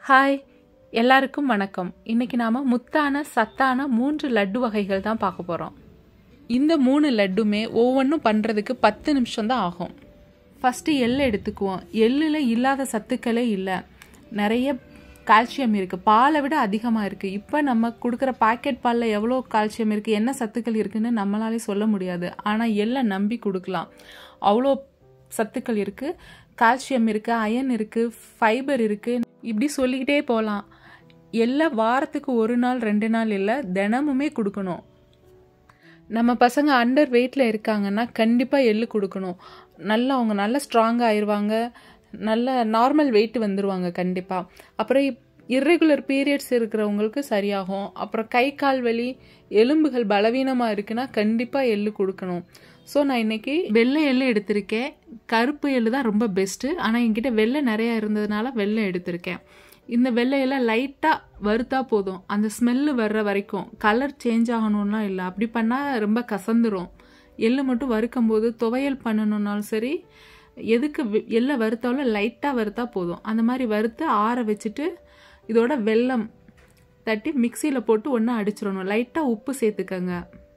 hi எல்லாருக்கும் வணக்கம் இன்னைக்கு நாம முத்தான சத்தான மூன்று லட்டு வகைகள் தான் பார்க்க போகிறோம் இந்த மூணு லட்டுமே ஒவ்வொன்றும் பண்ணுறதுக்கு பத்து நிமிஷம் தான் ஆகும் ஃபஸ்ட்டு எள்ளு எடுத்துக்குவோம் எள்ளில் இல்லாத சத்துக்களே இல்லை நிறைய கால்சியம் இருக்குது பாலை விட அதிகமாக இருக்குது இப்போ நம்ம கொடுக்குற பாக்கெட் பாலில் எவ்வளோ கால்சியம் இருக்குது என்ன சத்துக்கள் இருக்குன்னு நம்மளாலே சொல்ல முடியாது ஆனால் எள்ளை நம்பி கொடுக்கலாம் அவ்வளோ சத்துக்கள் இருக்குது கால்சியம் இருக்குது அயன் இருக்குது ஃபைபர் இருக்குது இப்படி சொல்லிக்கிட்டே போகலாம் எல்லா வாரத்துக்கு ஒரு நாள் ரெண்டு நாள் இல்லை தினமுமே கொடுக்கணும் நம்ம பசங்க அண்டர் வெயிட்டில் இருக்காங்கன்னா கண்டிப்பாக எள்ளு கொடுக்கணும் நல்லா அவங்க நல்லா ஸ்ட்ராங்காக ஆயிடுவாங்க நல்ல நார்மல் வெயிட் வந்துடுவாங்க கண்டிப்பாக அப்புறம் இர்ரெகுலர் பீரியட்ஸ் இருக்கிறவங்களுக்கு சரியாகும் அப்புறம் கை கால் வலி எலும்புகள் பலவீனமாக இருக்குன்னா கண்டிப்பாக எள்ளு கொடுக்கணும் ஸோ நான் இன்னைக்கு வெள்ளை எள்ளு எடுத்திருக்கேன் கருப்பு எள்ளு தான் ரொம்ப பெஸ்ட்டு ஆனால் என்கிட்ட வெள்ளை நிறையா இருந்ததுனால வெள்ளை எடுத்திருக்கேன் இந்த வெள்ளையெல்லாம் லைட்டாக வறுத்தா போதும் அந்த ஸ்மெல்லு வர்ற வரைக்கும் கலர் சேஞ்ச் ஆகணும்லாம் இல்லை அப்படி பண்ணால் ரொம்ப கசந்துரும் எள்ளு மட்டும் வறுக்கும் போது துவையல் பண்ணணுன்னாலும் சரி எதுக்கு எள்ளை வறுத்தாலும் லைட்டாக வறுத்தா போதும் அந்த மாதிரி வறுத்து ஆற வச்சுட்டு இதோட வெல்லம் தட்டி மிக்சியில் போட்டு ஒன்றா அடிச்சிடணும் லைட்டாக உப்பு சேர்த்துக்கங்க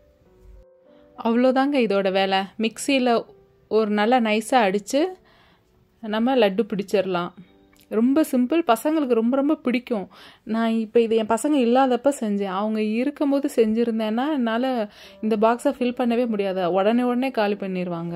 அவ்வளோதாங்க இதோட வேலை மிக்சியில் ஒரு நல்லா நைஸாக அடித்து நம்ம லட்டு பிடிச்சிடலாம் ரொம்ப சிம்பிள் பசங்களுக்கு ரொம்ப ரொம்ப பிடிக்கும் நான் இப்போ இது என் பசங்க இல்லாதப்ப செஞ்சேன் அவங்க இருக்கும்போது செஞ்சுருந்தேன்னா என்னால் இந்த பாக்ஸை ஃபில் பண்ணவே முடியாது உடனே உடனே காலி பண்ணிடுவாங்க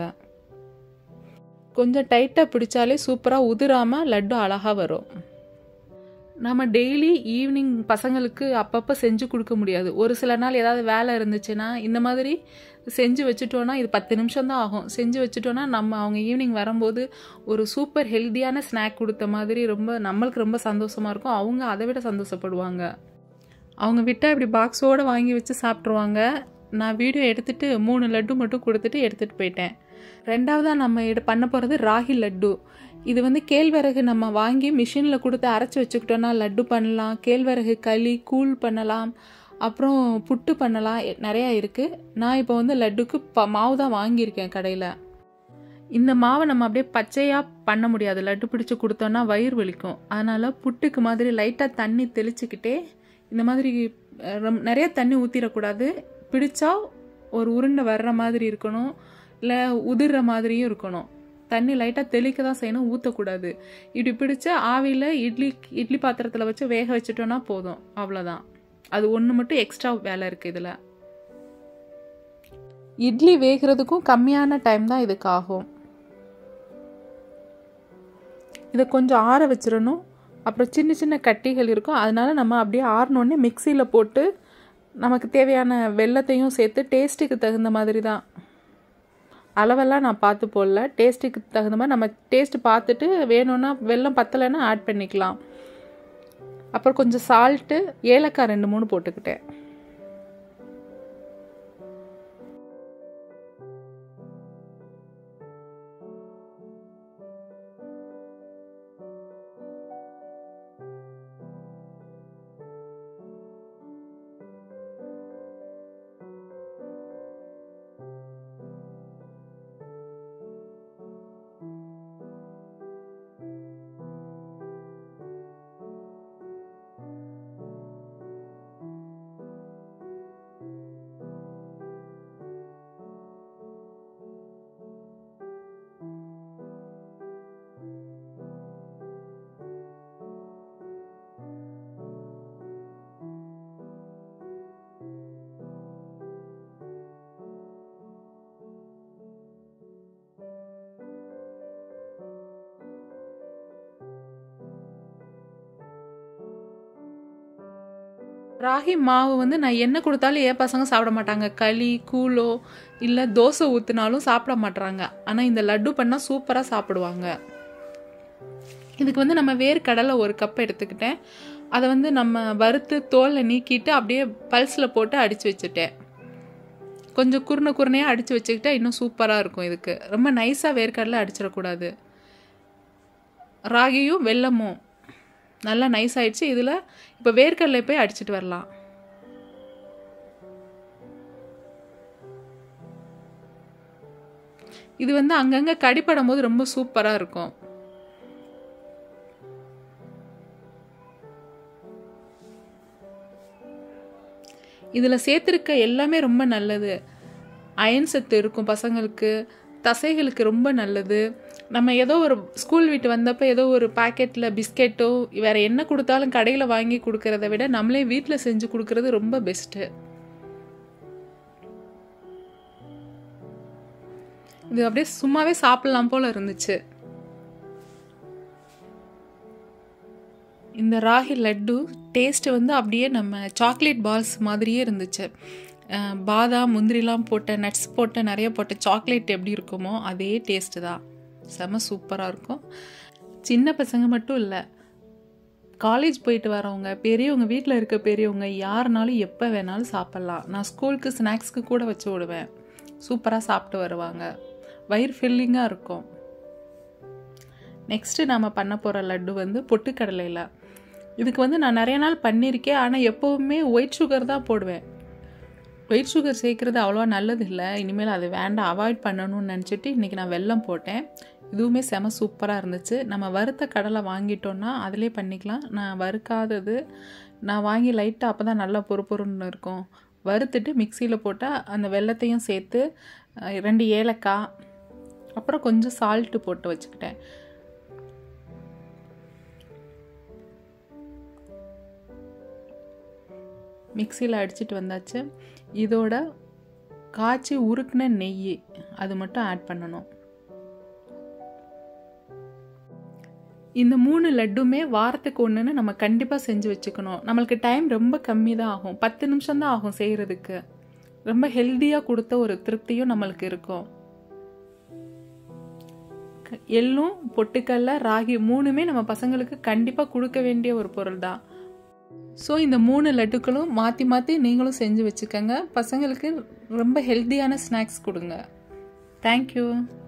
கொஞ்சம் டைட்டாக பிடிச்சாலே சூப்பராக உதிராமல் லட்டு அழகாக வரும் நம்ம டெய்லி ஈவினிங் பசங்களுக்கு அப்பப்போ செஞ்சு கொடுக்க முடியாது ஒரு சில நாள் ஏதாவது வேலை இருந்துச்சுன்னா இந்த மாதிரி செஞ்சு வச்சுட்டோன்னா இது பத்து நிமிஷம் தான் ஆகும் செஞ்சு வச்சுட்டோன்னா நம்ம அவங்க ஈவினிங் வரும்போது ஒரு சூப்பர் ஹெல்த்தியான ஸ்நாக் கொடுத்த மாதிரி ரொம்ப நம்மளுக்கு ரொம்ப சந்தோஷமாக இருக்கும் அவங்க அதை விட சந்தோஷப்படுவாங்க அவங்க விட்டால் இப்படி பாக்ஸோடு வாங்கி வச்சு சாப்பிட்ருவாங்க நான் வீடியோ எடுத்துகிட்டு மூணு லட்டு மட்டும் கொடுத்துட்டு எடுத்துகிட்டு போயிட்டேன் ரெண்டாவதாக நம்ம எடு பண்ண போகிறது ராகி லட்டு இது வந்து கேழ்வரகு நம்ம வாங்கி மிஷினில் கொடுத்து அரைச்சி வச்சுக்கிட்டோன்னா லட்டு பண்ணலாம் கேழ்வரகு களி கூழ் பண்ணலாம் அப்புறம் புட்டு பண்ணலாம் நிறையா இருக்குது நான் இப்போ வந்து லட்டுக்கு ப மாவு தான் வாங்கியிருக்கேன் கடையில் இந்த மாவை நம்ம அப்படியே பச்சையாக பண்ண முடியாது லட்டு பிடிச்சி கொடுத்தோன்னா வயிறு வலிக்கும் அதனால் புட்டுக்கு மாதிரி லைட்டாக தண்ணி தெளிச்சுக்கிட்டே இந்த மாதிரி நிறைய தண்ணி ஊற்றிடக்கூடாது பிடிச்சா ஒரு உருண்டை வர்ற மாதிரி இருக்கணும் இல்லை உதிர்ற மாதிரியும் இருக்கணும் தண்ணி லைட்டாக தெளிக்க தான் செய்யணும் ஊற்றக்கூடாது இப்படி பிடிச்சி ஆவியில் இட்லி இட்லி பாத்திரத்தில் வச்சு வேக வச்சுட்டோன்னா போதும் அவ்வளோதான் அது ஒன்று மட்டும் எக்ஸ்ட்ரா வேலை இருக்குது இதில் இட்லி வேகிறதுக்கும் கம்மியான டைம் தான் இதுக்கு ஆகும் இதை கொஞ்சம் ஆற வச்சிடணும் அப்புறம் சின்ன சின்ன கட்டிகள் இருக்கும் அதனால நம்ம அப்படியே ஆறினோடனே மிக்சியில் போட்டு நமக்கு தேவையான வெள்ளத்தையும் சேர்த்து டேஸ்ட்டுக்கு தகுந்த மாதிரி தான் அளவெல்லாம் நான் பார்த்து போடல டேஸ்ட்டுக்கு தகுந்த மாதிரி நம்ம டேஸ்ட்டு பார்த்துட்டு வேணும்னா வெள்ளம் பத்தலைன்னா ஆட் பண்ணிக்கலாம் அப்புறம் கொஞ்சம் சால்ட்டு ஏலக்காய் ரெண்டு மூணு போட்டுக்கிட்டேன் ராகி மாவு வந்து நான் என்ன கொடுத்தாலும் ஏன் பசங்க சாப்பிட மாட்டாங்க களி கூழோ இல்லை தோசை ஊற்றினாலும் சாப்பிட மாட்டுறாங்க ஆனால் இந்த லட்டு பண்ணால் சூப்பராக சாப்பிடுவாங்க இதுக்கு வந்து நம்ம வேர்க்கடலை ஒரு கப் எடுத்துக்கிட்டேன் அதை வந்து நம்ம வறுத்து தோலை நீக்கிட்டு அப்படியே பல்ஸில் போட்டு அடித்து வச்சுட்டேன் கொஞ்சம் குறுன குறுனையாக அடித்து வச்சுக்கிட்டா இன்னும் சூப்பராக இருக்கும் இதுக்கு ரொம்ப நைஸாக வேர்க்கடலை அடிச்சிடக்கூடாது ராகியும் வெல்லமும் நல்லா நைஸ் ஆயிடுச்சு இதில் இப்போ வேர்க்கடலை போய் அடிச்சிட்டு வரலாம் இது வந்து அங்கங்கே கடிப்படும் போது ரொம்ப சூப்பராக இருக்கும் இதில் சேர்த்துருக்க எல்லாமே ரொம்ப நல்லது அயன் சத்து இருக்கும் பசங்களுக்கு தசைகளுக்கு ரொம்ப நல்லது நம்ம ஏதோ ஒரு ஸ்கூல் விட்டு வந்தப்போ ஏதோ ஒரு பாக்கெட்டில் பிஸ்கெட்டோ வேறு என்ன கொடுத்தாலும் கடையில் வாங்கி கொடுக்கறத விட நம்மளே வீட்டில் செஞ்சு கொடுக்கறது ரொம்ப பெஸ்ட்டு இது அப்படியே சும்மாவே சாப்பிட்லாம் போல் இருந்துச்சு இந்த ராகி லட்டு டேஸ்ட்டு வந்து அப்படியே நம்ம சாக்லேட் பால்ஸ் மாதிரியே இருந்துச்சு பாதாம் முந்திரிலாம் போட்ட நட்ஸ் போட்ட நிறைய போட்ட சாக்லேட் எப்படி இருக்குமோ அதே டேஸ்ட்டு தான் செம சூப்பராக இருக்கும் சின்ன பசங்க மட்டும் இல்லை காலேஜ் போயிட்டு வரவங்க பெரியவங்க வீட்டில் இருக்க பெரியவங்க யாருனாலும் எப்போ வேணாலும் சாப்பிட்லாம் நான் ஸ்கூலுக்கு ஸ்நாக்ஸ்க்கு கூட வச்சு விடுவேன் சூப்பராக சாப்பிட்டு வருவாங்க வயிறு ஃபில்லிங்காக இருக்கும் நெக்ஸ்ட்டு நம்ம பண்ண போகிற லட்டு வந்து பொட்டுக்கடலையில் இதுக்கு வந்து நான் நிறைய நாள் பண்ணியிருக்கேன் ஆனால் எப்போவுமே ஒயிட் சுகர் தான் போடுவேன் ஒயிட் சுகர் சேர்க்குறது அவ்வளோவா நல்லது இல்லை இனிமேல் அது வேண்டாம் அவாய்ட் பண்ணணும்னு நினச்சிட்டு இன்றைக்கி நான் வெல்லம் போட்டேன் இதுவுமே செம சூப்பராக இருந்துச்சு நம்ம வறுத்த கடலை வாங்கிட்டோன்னா அதிலே பண்ணிக்கலாம் நான் வறுக்காதது நான் வாங்கி லைட்டாக அப்போ தான் நல்லா பொறு பொறுன்னு இருக்கும் வறுத்துட்டு மிக்சியில் போட்டால் அந்த வெள்ளத்தையும் சேர்த்து ரெண்டு ஏலக்காய் அப்புறம் கொஞ்சம் சால்ட்டு போட்டு வச்சுக்கிட்டேன் மிக்சியில் அடிச்சிட்டு வந்தாச்சு இதோட காய்ச்சி உருக்குன நெய் அது மட்டும் ஆட் பண்ணணும் இந்த மூணு லட்டுமே வாரத்துக்கு ஒன்றுன்னு நம்ம கண்டிப்பாக செஞ்சு வச்சுக்கணும் நம்மளுக்கு டைம் ரொம்ப கம்மி தான் ஆகும் பத்து நிமிஷம் தான் ஆகும் செய்கிறதுக்கு ரொம்ப ஹெல்த்தியாக கொடுத்த ஒரு திருப்தியும் நம்மளுக்கு இருக்கும் எள்ளும் பொட்டுக்கல்ல ராகி மூணுமே நம்ம பசங்களுக்கு கண்டிப்பாக கொடுக்க வேண்டிய ஒரு பொருள் தான் ஸோ இந்த மூணு லட்டுக்களும் மாற்றி மாற்றி நீங்களும் செஞ்சு வச்சுக்கோங்க பசங்களுக்கு ரொம்ப ஹெல்த்தியான ஸ்நாக்ஸ் கொடுங்க தேங்க்யூ